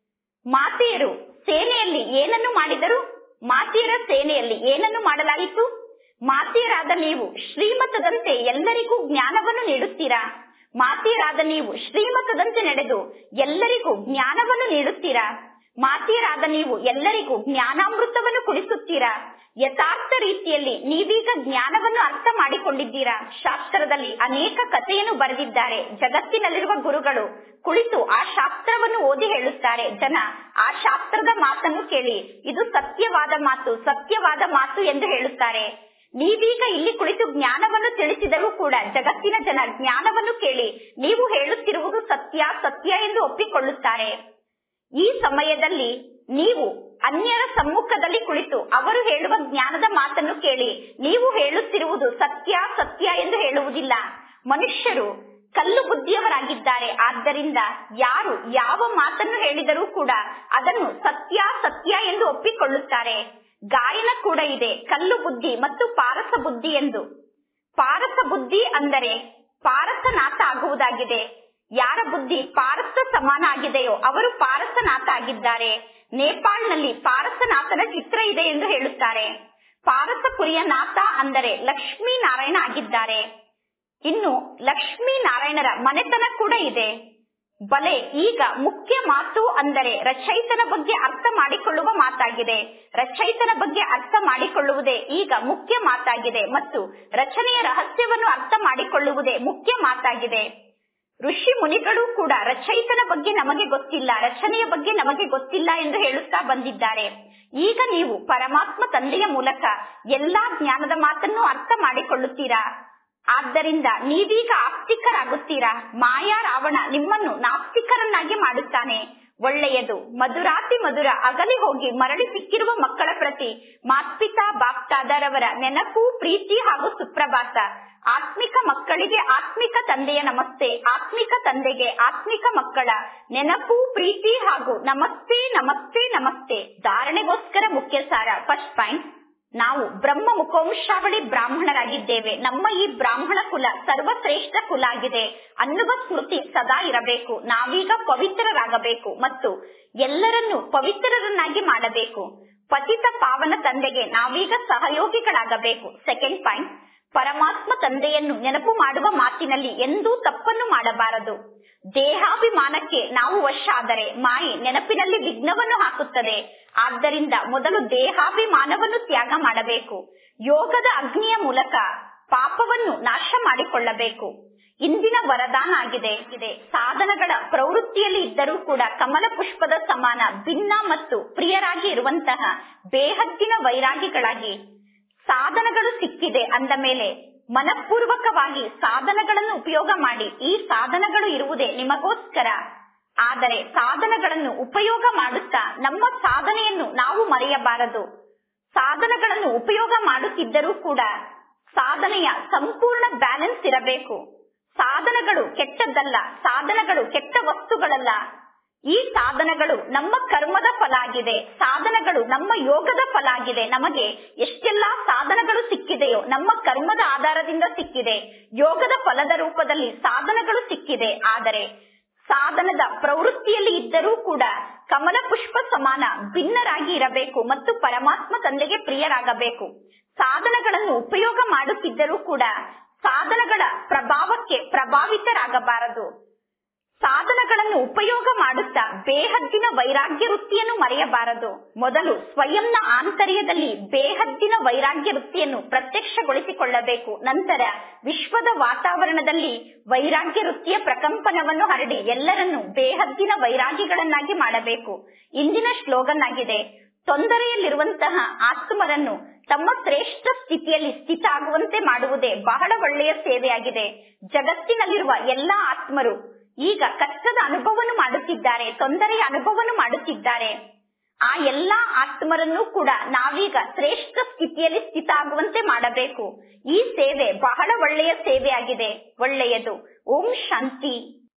ಮಾತೆಯರು ಸೇನೆಯಲ್ಲಿ ಏನನ್ನು ಮಾಡಿದರು ಮಾತೆಯರ ಸೇನೆಯಲ್ಲಿ ಏನನ್ನು ಮಾಡಲಾಯಿತು ಮಾತೆಯರಾದ ನೀವು ಶ್ರೀಮತದಂತೆ ಎಲ್ಲರಿಗೂ ಜ್ಞಾನವನ್ನು ನೀಡುತ್ತೀರಾ ಮಾತೆಯರಾದ ನೀವು ಶ್ರೀಮತದಂತೆ ನಡೆದು ಎಲ್ಲರಿಗೂ ಜ್ಞಾನವನ್ನು ನೀಡುತ್ತೀರಾ ಮಾತೆಯರಾದ ನೀವು ಎಲ್ಲರಿಗೂ ಜ್ಞಾನಾಮೃತವನ್ನು ಕುಡಿಸುತ್ತೀರಾ ಯಥಾರ್ಥ ರೀತಿಯಲ್ಲಿ ನೀವೀಗ ಜ್ಞಾನವನ್ನು ಅರ್ಥ ಮಾಡಿಕೊಂಡಿದ್ದೀರಾ ಶಾಸ್ತ್ರದಲ್ಲಿ ಅನೇಕ ಕಥೆಯನ್ನು ಬರೆದಿದ್ದಾರೆ ಜಗತ್ತಿನಲ್ಲಿರುವ ಗುರುಗಳು ಕುಳಿತು ಆ ಶಾಸ್ತ್ರವನ್ನು ಓದಿ ಹೇಳುತ್ತಾರೆ ಜನ ಆ ಶಾಸ್ತ್ರದ ಮಾತನ್ನು ಕೇಳಿ ಇದು ಸತ್ಯವಾದ ಮಾತು ಸತ್ಯವಾದ ಮಾತು ಎಂದು ಹೇಳುತ್ತಾರೆ ನೀವೀಗ ಇಲ್ಲಿ ಕುಳಿತು ಜ್ಞಾನವನ್ನು ತಿಳಿಸಿದರೂ ಕೂಡ ಜಗತ್ತಿನ ಜನ ಜ್ಞಾನವನ್ನು ಕೇಳಿ ನೀವು ಹೇಳುತ್ತಿರುವುದು ಸತ್ಯ ಸತ್ಯ ಎಂದು ಒಪ್ಪಿಕೊಳ್ಳುತ್ತಾರೆ ಈ ಸಮಯದಲ್ಲಿ ನೀವು ಅನ್ಯರ ಸಮ್ಮುಖದಲ್ಲಿ ಕುಳಿತು ಅವರು ಹೇಳುವ ಜ್ಞಾನದ ಮಾತನ್ನು ಕೇಳಿ ನೀವು ಹೇಳುತ್ತಿರುವುದು ಸತ್ಯ ಸತ್ಯ ಎಂದು ಹೇಳುವುದಿಲ್ಲ ಮನುಷ್ಯರು ಕಲ್ಲು ಬುದ್ಧಿಯವರಾಗಿದ್ದಾರೆ ಆದ್ದರಿಂದ ಯಾರು ಯಾವ ಮಾತನ್ನು ಹೇಳಿದರೂ ಕೂಡ ಅದನ್ನು ಸತ್ಯ ಸತ್ಯ ಎಂದು ಒಪ್ಪಿಕೊಳ್ಳುತ್ತಾರೆ ಗಾಯನ ಕೂಡ ಇದೆ ಕಲ್ಲು ಬುದ್ಧಿ ಮತ್ತು ಪಾರಸ ಬುದ್ಧಿ ಎಂದು ಪಾರಸ ಬುದ್ಧಿ ಅಂದರೆ ಪಾರಸನಾಥ ಆಗುವುದಾಗಿದೆ ಯಾರ ಬುದ್ಧಿ ಪಾರಸ ಸಮಾನ ಆಗಿದೆಯೋ ಅವರು ಪಾರಸನಾಥ ಆಗಿದ್ದಾರೆ ನೇಪಾಳ್ನಲ್ಲಿ ಪಾರಸನಾಥನ ಚಿತ್ರ ಇದೆ ಎಂದು ಹೇಳುತ್ತಾರೆ ಪಾರಸಪುರಿಯ ನಾಥ ಅಂದರೆ ಲಕ್ಷ್ಮೀ ನಾರಾಯಣ ಆಗಿದ್ದಾರೆ ಇನ್ನು ಲಕ್ಷ್ಮೀ ನಾರಾಯಣರ ಮನೆತನ ಕೂಡ ಇದೆ ಬಲೆ ಈಗ ಮುಖ್ಯ ಮಾತು ಅಂದರೆ ರಚಯಿತನ ಬಗ್ಗೆ ಅರ್ಥ ಮಾಡಿಕೊಳ್ಳುವ ಮಾತಾಗಿದೆ ರಚಯಿತನ ಬಗ್ಗೆ ಅರ್ಥ ಮಾಡಿಕೊಳ್ಳುವುದೇ ಈಗ ಮುಖ್ಯ ಮಾತಾಗಿದೆ ಮತ್ತು ರಚನೆಯ ರಹಸ್ಯವನ್ನು ಅರ್ಥ ಮಾಡಿಕೊಳ್ಳುವುದೇ ಮುಖ್ಯ ಮಾತಾಗಿದೆ ಋಷಿ ಮುನಿಗಳು ಕೂಡ ರಚಯಿತನ ಬಗ್ಗೆ ನಮಗೆ ಗೊತ್ತಿಲ್ಲ ರಚನೆಯ ಬಗ್ಗೆ ನಮಗೆ ಗೊತ್ತಿಲ್ಲ ಎಂದು ಹೇಳುತ್ತಾ ಬಂದಿದ್ದಾರೆ ಈಗ ನೀವು ಪರಮಾತ್ಮ ತಂದೆಯ ಮೂಲಕ ಎಲ್ಲಾ ಜ್ಞಾನದ ಮಾತನ್ನು ಅರ್ಥ ಮಾಡಿಕೊಳ್ಳುತ್ತೀರಾ ಆದ್ದರಿಂದ ನೀವೀಗ ಆಸ್ತಿಕರಾಗುತ್ತೀರಾ ಮಾಯಾ ರಾವಣ ನಿಮ್ಮನ್ನು ನಾಸ್ತಿಕರನ್ನಾಗಿ ಮಾಡುತ್ತಾನೆ ಒಳ್ಳೆಯದು ಮಧುರಾತಿ ಮಧುರ ಅಗಲಿ ಹೋಗಿ ಮರಳಿ ಸಿಕ್ಕಿರುವ ಮಕ್ಕಳ ಪ್ರತಿ ಮಾತ್ಪಿತಾ ಬಾಪ್ತಾದರವರ ನೆನಪು ಪ್ರೀತಿ ಹಾಗೂ ಸುಪ್ರಭಾತ ಆತ್ಮಿಕ ಮಕ್ಕಳಿಗೆ ಆತ್ಮಿಕ ತಂದೆಯ ನಮಸ್ತೆ ಆತ್ಮಿಕ ತಂದೆಗೆ ಆತ್ಮಿಕ ಮಕ್ಕಳ ನೆನಪು ಪ್ರೀತಿ ಹಾಗೂ ನಮಸ್ತೆ ನಮಸ್ತೆ ನಮಸ್ತೆ ಧಾರಣೆಗೋಸ್ಕರ ಮುಖ್ಯ ಸಾರ ಫಸ್ಟ್ ಪಾಯಿಂಟ್ ನಾವು ಬ್ರಹ್ಮ ಮುಖವಂಶಾವಳಿ ಬ್ರಾಹ್ಮಣರಾಗಿದ್ದೇವೆ ನಮ್ಮ ಈ ಬ್ರಾಹ್ಮಣ ಕುಲ ಸರ್ವಶ್ರೇಷ್ಠ ಕುಲ ಆಗಿದೆ ಅನ್ನುವ ಸ್ಮೃತಿ ಸದಾ ಇರಬೇಕು ನಾವೀಗ ಪವಿತ್ರರಾಗಬೇಕು ಮತ್ತು ಎಲ್ಲರನ್ನೂ ಪವಿತ್ರರನ್ನಾಗಿ ಮಾಡಬೇಕು ಪತಿತ ಪಾವನ ತಂದೆಗೆ ನಾವೀಗ ಸಹಯೋಗಿಗಳಾಗಬೇಕು ಸೆಕೆಂಡ್ ಪಾಯಿಂಟ್ ಪರಮಾತ್ಮ ತಂದೆಯನ್ನು ನೆನಪು ಮಾಡುವ ಮಾತಿನಲ್ಲಿ ಎಂದೂ ತಪ್ಪನ್ನು ಮಾಡಬಾರದು ದೇಹಾಭಿಮಾನಕ್ಕೆ ನಾವು ವಶ ಆದರೆ ಮಾಯಿ ನೆನಪಿನಲ್ಲಿ ವಿಘ್ನವನ್ನು ಹಾಕುತ್ತದೆ ಆದ್ದರಿಂದ ಮೊದಲು ದೇಹಾಭಿಮಾನವನ್ನು ತ್ಯಾಗ ಮಾಡಬೇಕು ಯೋಗದ ಅಗ್ನಿಯ ಮೂಲಕ ಪಾಪವನ್ನು ನಾಶ ಮಾಡಿಕೊಳ್ಳಬೇಕು ಇಂದಿನ ವರದಾನ ಆಗಿದೆ ಇದೆ ಸಾಧನಗಳ ಪ್ರವೃತ್ತಿಯಲ್ಲಿ ಇದ್ದರೂ ಕೂಡ ಕಮಲ ಪುಷ್ಪದ ಸಮಾನ ಭಿನ್ನ ಮತ್ತು ಪ್ರಿಯರಾಗಿ ಇರುವಂತಹ ಬೇಹದ್ದಿನ ವೈರಾಗಿಗಳಾಗಿ ಸಾಧನಗಳು ಸಿಕ್ಕಿದೆ ಅಂದ ಮೇಲೆ ಮನಪೂರ್ವಕವಾಗಿ ಸಾಧನಗಳನ್ನು ಉಪಯೋಗ ಮಾಡಿ ಈ ಸಾಧನಗಳು ಇರುವುದೇ ನಿಮಗೋಸ್ಕರ ಆದರೆ ಸಾಧನಗಳನ್ನು ಉಪಯೋಗ ಮಾಡುತ್ತಾ ನಮ್ಮ ಸಾಧನೆಯನ್ನು ನಾವು ಮರೆಯಬಾರದು ಸಾಧನಗಳನ್ನು ಉಪಯೋಗ ಮಾಡುತ್ತಿದ್ದರೂ ಕೂಡ ಸಾಧನೆಯ ಸಂಪೂರ್ಣ ಬ್ಯಾಲೆನ್ಸ್ ಇರಬೇಕು ಸಾಧನಗಳು ಕೆಟ್ಟದ್ದಲ್ಲ ಸಾಧನಗಳು ಕೆಟ್ಟ ವಸ್ತುಗಳಲ್ಲ ಈ ಸಾಧನಗಳು ನಮ್ಮ ಕರ್ಮದ ಫಲ ಆಗಿದೆ ಸಾಧನಗಳು ನಮ್ಮ ಯೋಗದ ಫಲ ಆಗಿದೆ ನಮಗೆ ಎಷ್ಟೆಲ್ಲಾ ಸಾಧನಗಳು ಸಿಕ್ಕಿದೆಯೋ ನಮ್ಮ ಕರ್ಮದ ಆಧಾರದಿಂದ ಸಿಕ್ಕಿದೆ ಯೋಗದ ಫಲದ ರೂಪದಲ್ಲಿ ಸಾಧನಗಳು ಸಿಕ್ಕಿದೆ ಆದರೆ ಸಾಧನದ ಪ್ರವೃತ್ತಿಯಲ್ಲಿ ಇದ್ದರೂ ಕೂಡ ಕಮಲ ಪುಷ್ಪ ಸಮಾನ ಭಿನ್ನರಾಗಿ ಇರಬೇಕು ಮತ್ತು ಪರಮಾತ್ಮ ತಂದೆಗೆ ಪ್ರಿಯರಾಗಬೇಕು ಸಾಧನಗಳನ್ನು ಉಪಯೋಗ ಮಾಡುತ್ತಿದ್ದರೂ ಕೂಡ ಸಾಧನಗಳ ಪ್ರಭಾವಕ್ಕೆ ಪ್ರಭಾವಿತರಾಗಬಾರದು ಸಾಧನಗಳನ್ನು ಉಪಯೋಗ ಮಾಡುತ್ತಾ ಬೇಹದ್ದಿನ ವೈರಾಗ್ಯ ವೃತ್ತಿಯನ್ನು ಮರೆಯಬಾರದು ಮೊದಲು ಸ್ವಯಂನ ಆಂತರ್ಯದಲ್ಲಿ ಬೇಹದ್ದಿನ ವೈರಾಗ್ಯ ವೃತ್ತಿಯನ್ನು ಪ್ರತ್ಯಕ್ಷಗೊಳಿಸಿಕೊಳ್ಳಬೇಕು ನಂತರ ವಿಶ್ವದ ವಾತಾವರಣದಲ್ಲಿ ವೈರಾಗ್ಯ ವೃತ್ತಿಯ ಪ್ರಕಂಪನವನ್ನು ಹರಡಿ ಎಲ್ಲರನ್ನೂ ಬೇಹದ್ದಿನ ವೈರಾಗಿಗಳನ್ನಾಗಿ ಮಾಡಬೇಕು ಇಂದಿನ ಶ್ಲೋಗನ್ ಆಗಿದೆ ತೊಂದರೆಯಲ್ಲಿರುವಂತಹ ಆತ್ಮರನ್ನು ತಮ್ಮ ಶ್ರೇಷ್ಠ ಸ್ಥಿತಿಯಲ್ಲಿ ಸ್ಥಿತ ಆಗುವಂತೆ ಮಾಡುವುದೇ ಬಹಳ ಒಳ್ಳೆಯ ಸೇವೆಯಾಗಿದೆ ಜಗತ್ತಿನಲ್ಲಿರುವ ಎಲ್ಲಾ ಆತ್ಮರು ಈಗ ಕಷ್ಟದ ಅನುಭವವನ್ನು ಮಾಡುತ್ತಿದ್ದಾರೆ ತೊಂದರೆಯ ಅನುಭವವನ್ನು ಮಾಡುತ್ತಿದ್ದಾರೆ ಆ ಎಲ್ಲಾ ಆತ್ಮರನ್ನು ಕೂಡ ನಾವೀಗ ಶ್ರೇಷ್ಠ ಸ್ಥಿತಿಯಲ್ಲಿ ಸ್ಥಿತ ಆಗುವಂತೆ ಮಾಡಬೇಕು ಈ ಸೇವೆ ಬಹಳ ಒಳ್ಳೆಯ ಸೇವೆಯಾಗಿದೆ ಒಳ್ಳೆಯದು ಓಂ ಶಾಂತಿ